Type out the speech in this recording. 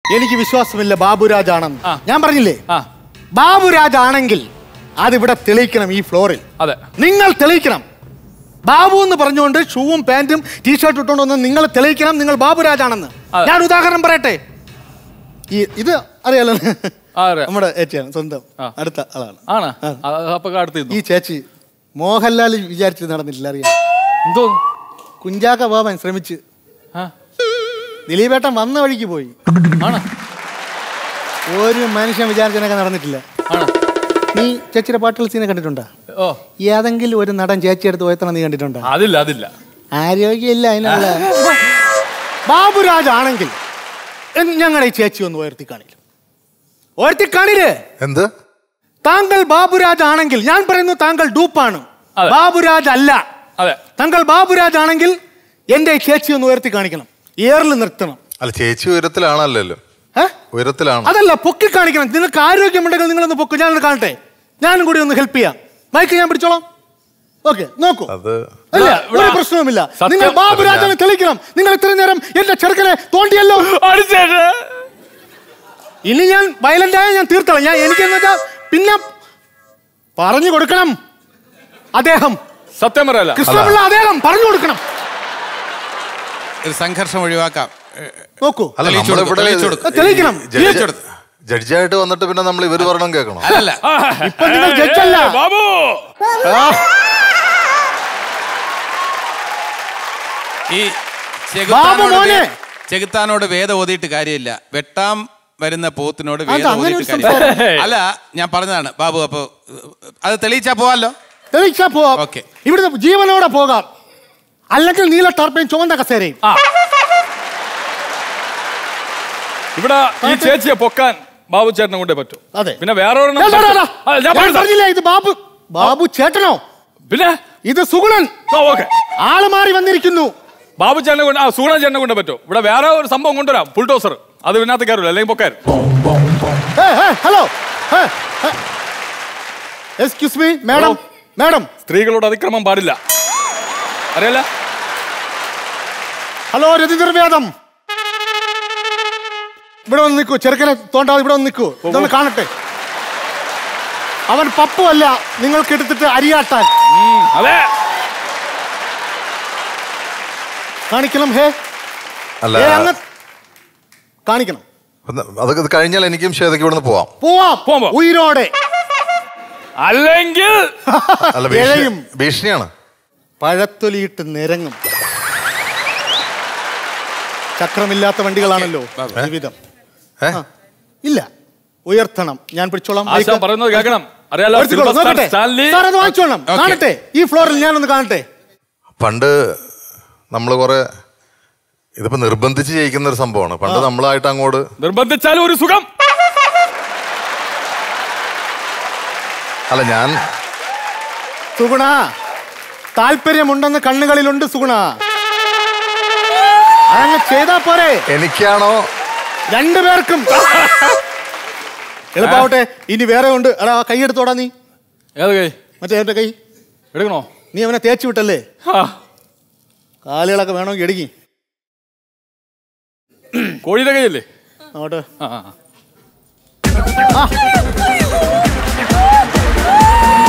എനിക്ക് വിശ്വാസമില്ല ബാബുരാജ് ആണെന്ന് ആ. ഞാൻ പറഞ്ഞില്ലേ ആ ബാബുരാജ് ആണെങ്കിൽ അതിവിടെ തെളിയിക്കണം ഈ ഫ്ലോറിൽ അതെ നിങ്ങൾ തെളിയിക്കണം ബാബു എന്ന് പറഞ്ഞുകൊണ്ട് ഷൂവും പാന്റും ടീഷർട്ട് ഇട്ടുകൊണ്ട് വന്ന് നിങ്ങൾ തെളിയിക്കണം നിങ്ങൾ ബാബുരാജ് ആണെന്ന് അതെ. ഞാൻ ഉദാഹരണം പറയട്ടെ ഈ ഇത് അറിയാലോ ആ, അറിയാം. നമ്മുടെ ഏച്ചിയാണ് സ്വന്തം ആ. അടുത്ത ആളാണ് ആണ് ആ. അപ്പൊ അടുത്ത് ഈ ചേച്ചി മോഹൻലാൽ വിചാരിച്ചത് നടന്നിട്ടില്ല അറിയാം എന്തോ കുഞ്ചാക്ക ബാബൻ ശ്രമിച്ച് ആ ദിലീപേട്ടൻ വന്ന വഴിക്ക് പോയി ആണ് ഒരു മനുഷ്യൻ വിചാരിച്ചതിനൊക്കെ നടന്നിട്ടില്ല ആണ് നീ ചേച്ചിയുടെ പാട്ടുകൾ സീനെ കണ്ടിട്ടുണ്ടോ ഓ ഏതെങ്കിലും ഒരു നടൻ ചേച്ചി എടുത്ത് ഉയർത്തണം നീ കണ്ടിട്ടുണ്ടോ അതില്ല അതില്ല ആരോഗ്യമില്ല അതിനുള്ള ബാബുരാജ് ആണെങ്കിൽ ഞങ്ങളുടെ ഈ ചേച്ചി ഒന്ന് ഉയർത്തി കാണില്ല ഉയർത്തി കാണില്ലേ എന്ത് താങ്കൾ ബാബുരാജ് ആണെങ്കിൽ ഞാൻ പറയുന്നു താങ്കൾ ഡൂപ്പാണ് അതെ. ബാബുരാജ് അല്ല അതെ താങ്കൾ ബാബുരാജ് ആണെങ്കിൽ എന്റെ ഈ ചേച്ചി ഒന്ന് ഉയർത്തി കാണിക്കണം ഏറിൽ നിർത്തണം അല്ല ചേച്ചി ഉയരത്തിലാണല്ലോ ഏ? ഉയരത്തിലാണ് അതല്ല പൊക്കി കാണിക്കണം നിങ്ങൾക്ക് ആരോഗ്യമുണ്ടെങ്കിൽ നിങ്ങളൊന്ന് പൊക്ക് ഞാനൊന്ന് കാണട്ടെ ഞാനും കൂടി ഒന്ന് ഹെൽപ്പ് ചെയ്യാം മൈക്ക് ഞാൻ പിടിച്ചോളാം ഓക്കെ നോക്കൂ അത് അല്ല ഇവിടെ- ഒരു പ്രശ്നവുമില്ല സത്യം- നിങ്ങൾ ബാബുരാജനെ തെളിയിക്കണം നിങ്ങൾ ഇത്രയും നേരം എന്റെ ചെറുക്കനെ തോണ്ടിയല്ലോ അടിച്ചേട്ട് ഇനി ഞാൻ വയലന്റ് ആയ ഞാൻ തീർത്തളാം ഞാൻ എനിക്കെന്ന് വെച്ചാ പിന്നെ പറഞ്ഞു കൊടുക്കണം അദ്ദേഹം സത്യം പറയല്ല കൃഷ്ണപിള്ള അദ്ദേഹം പറഞ്ഞു കൊടുക്കണം ഒരു സംഘർഷം ഒഴിവാക്കാം ഏ, നോക്കൂ അല്ല തെളിയിച്ചു കൊടുക്ക്, നമ്മളിവിടെ തെളിയിച്ചു കൊടുക്ക്. തെളിയിക്കണം തെളിയിച്ചു കൊടുക്ക്. ജഡ്ജായിട്ട് വന്നിട്ട് പിന്നെ നമ്മൾ ഇവർ പറയണം കേൾക്കണം അല്ലല്ല ഇപ്പൊ നിങ്ങൾ ജഡ്ജല്ല ഏയ്, ബാബു ആ, ഈ ബാബു ചെകുത്താനോട് മോനെ. വേ- ചെകുത്താനോട് വേദം ഓതിയിട്ട് കാര്യമില്ല വെട്ടാം വരുന്ന പോത്തിനോട് അത് വേദം അങ്ങനെ ഓതിയിട്ട് ഒരു കാര്യമില്ല അല്ല ഞാൻ പറഞ്ഞതാണ് ബാബു അപ്പൊ അത് തെളിയിച്ചാ പോവാല്ലോ തെളിയിച്ചാ പോവാം ഓക്കേ. ഇവിടുന്ന് ജീവനോടെ പോകാം അല്ലെങ്കിൽ നീല ടർപ്പയും ചുവന്ന കസേരയും ആ ഇവിടെ ഈ ചേച്ചിയെ പൊക്കാൻ ബാബു ചേട്ടനെ കൊണ്ടേ പറ്റൂ അതെ. പിന്നെ വേറെ ഒരെണ്ണം ഏ, ഡാ, ഡാ, ഡാ. അല്ല, ഞാൻ ഞാൻ പറഞ്ഞതാ. പറഞ്ഞില്ലേ ഇത് ബാബു ബാബു ചേട്ടനോ പിന്നെ ഇത് സുഗുണൻ ഓക്കെ ആള് മാറി വന്നിരിക്കുന്നു ബാബു ചേട്ടനെ കൊണ്ട് ആ സൂണ ചേട്ടനെ കൊണ്ടേ പറ്റൂ ഇവിടെ വേറെ ഒരു സംഭവം കൊണ്ടുവരാം ബുൾഡോസർ അത് ഇതിനകത്ത് കയറില്ല അല്ലെങ്കിൽ പൊക്കാൻ hello excuse me madam madam സ്ത്രീകളോട് അതിക്രമം പാടില്ല അറിയല്ല ഹലോ രതിനിർവേദം ഇവിടെ വന്ന് നിൽക്കൂ ചെറുക്കനെ തോണ്ടാതെ ഇവിടെ വന്ന് നിൽക്കൂ ഇതൊന്ന് കാണട്ടെ അവൻ പപ്പു അല്ല നിങ്ങൾക്ക് എടുത്തിട്ട് അരിയാട്ടാൻ അതെ കാണിക്കണം ഹേ അല്ല ഏ അങ്ങ് കാണിക്കണം ഒന്ന് അതൊക്കെ ഇത് കഴിഞ്ഞാൽ എനിക്കും ശ്വേതയ്ക്ക് ഇവിടുന്ന് പോവാം പോവാം പോവാം. ഉയിരോടെ അല്ലെങ്കിൽ അല്ല ഭീഷണി- ഇഴയും. ഭീഷണിയാണ് പഴത്തൊലിയിട്ട് നിരങ്ങും ചക്രമില്ലാത്ത വണ്ടികളാണല്ലോ ജീവിതം ഏ? ആ, ഇല്ല ഉയർത്തണം ഞാൻ പിടിച്ചോളാം ആശാൻ മൈക്ക്. പറയുന്നത് കേൾക്കണം അറിയാലോ ഉയർത്തിക്കോളൂ, സിൽവർ സ്റ്റാർ നോക്കട്ടെ. സ്റ്റാൻലി സാർ അത് വാങ്ങിച്ചോളാം ഓക്കേ. കാണട്ടെ ഈ ഫ്ലോറിൽ ഞാനൊന്ന് കാണട്ടെ പണ്ട് നമ്മൾ കുറെ ഇതിപ്പോ നിർബന്ധിച്ച് ചെയ്യിക്കുന്ന ഒരു സംഭവമാണ് പണ്ട് നമ്മളായിട്ട് അങ്ങോട്ട് നിർബന്ധിച്ചാലും ഒരു സുഖം അല്ല ഞാൻ സുഗുണ താല്പര്യമുണ്ടെന്ന് കണ്ണുകളിലുണ്ട് സുഗുണ അതങ്ങ് ചെയ്താ പോരെ എനിക്കാണോ രണ്ടുപേർക്കും എളുപ്പാവട്ടെ ഇനി വേറെ ഉണ്ട് എടാ കൈ എടുത്തോടാ നീ ഏത് കൈ മറ്റേ എന്റെ കൈ എടുക്കണോ നീ അവനെ തേച്ച് വിട്ടല്ലേ ആ, കാലുകളൊക്കെ വേണമെങ്കിൽ എടുക്കി കോഴിയുടെ കൈയല്ലേ അങ്ങോട്ട് ആ, ആ, ആ. ആ